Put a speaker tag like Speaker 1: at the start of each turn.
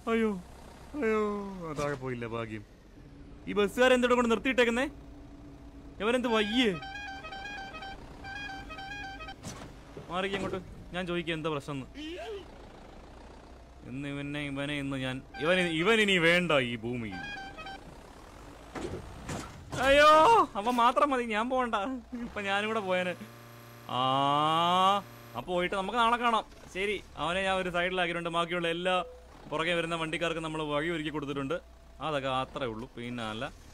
Speaker 1: അയ്യോ അയ്യോ താഴെ പോയില്ല ഭാഗ്യം ഈ ബസ്സുകാരെ എന്തിടെ കൊണ്ട് നിർത്തിയിട്ടേക്കുന്നേ ഇവരെന്ത് വയ്യേ മാറിക്ക് അങ്ങോട്ട് ഞാൻ ചോദിക്കാം എന്താ പ്രശ്നം ഇന്ന് ഇവനെ ഇവനെ ഇന്ന് ഞാൻ ഇവൻ ഇവൻ ഇനി വേണ്ട ഈ ഭൂമിയിൽ അയ്യോ അവൻ മാത്രം മതി ഞാൻ പോകണ്ട ഇപ്പൊ ഞാനും കൂടെ പോയേനെ ആ അപ്പൊ പോയിട്ട് നമുക്ക് നാളെ കാണാം ശരി അവനെ ഞാൻ ഒരു സൈഡിലാക്കിയിട്ടുണ്ട് ബാക്കിയുള്ള എല്ലാ പുറകെ വരുന്ന വണ്ടിക്കാർക്ക് നമ്മൾ വഴി ഒരുക്കി കൊടുത്തിട്ടുണ്ട് അതൊക്കെ അത്രേ ഉള്ളൂ പിന്നെ അല്ല